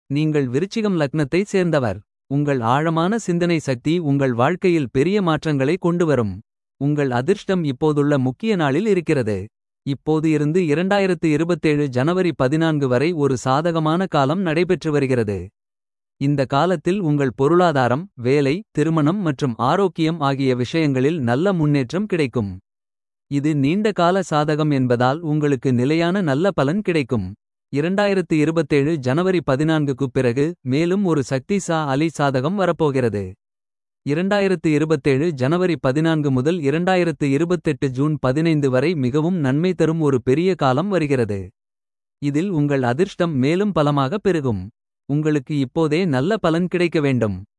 நீங்கள் விருச்சிகம் லக்னத்தை சேர்ந்தவர். உங்கள் ஆழமான சிந்தனை சக்தி உங்கள் வாழ்க்கையில் பெரிய மாற்றங்களை கொண்டுவரும். உங்கள் அதிர்ஷ்டம் இப்போதுள்ள முக்கிய நாளில் இருக்கிறது. இப்போது இருந்து 2027 ஜனவரி 14 வரை ஒரு சாதகமான காலம் நடைபெற்று வருகிறது. இந்த காலத்தில் உங்கள் பொருளாதாரம் வேலை திருமணம் மற்றும் ஆரோக்கியம் ஆகிய விஷயங்களில் நல்ல முன்னேற்றம் கிடைக்கும். இது நீண்ட கால சாதகம் என்பதால் உங்களுக்கு நிலையான நல்ல பலன் கிடைக்கும். 2027 ஜனவரி 14க்குப் பிறகு மேலும் ஒரு சக்தி சா அலி சாதகம் வரப்போகிறது. 2027 ஜனவரி 14 முதல் 2028 ஜூன் 15 வரை மிகவும் நன்மை தரும் ஒரு பெரிய காலம் வருகிறது. இதில் உங்கள் அதிர்ஷ்டம் மேலும் பலமாக பெருகும். உங்களுக்கு இப்போதே நல்ல பலன் கிடைக்க வேண்டும்.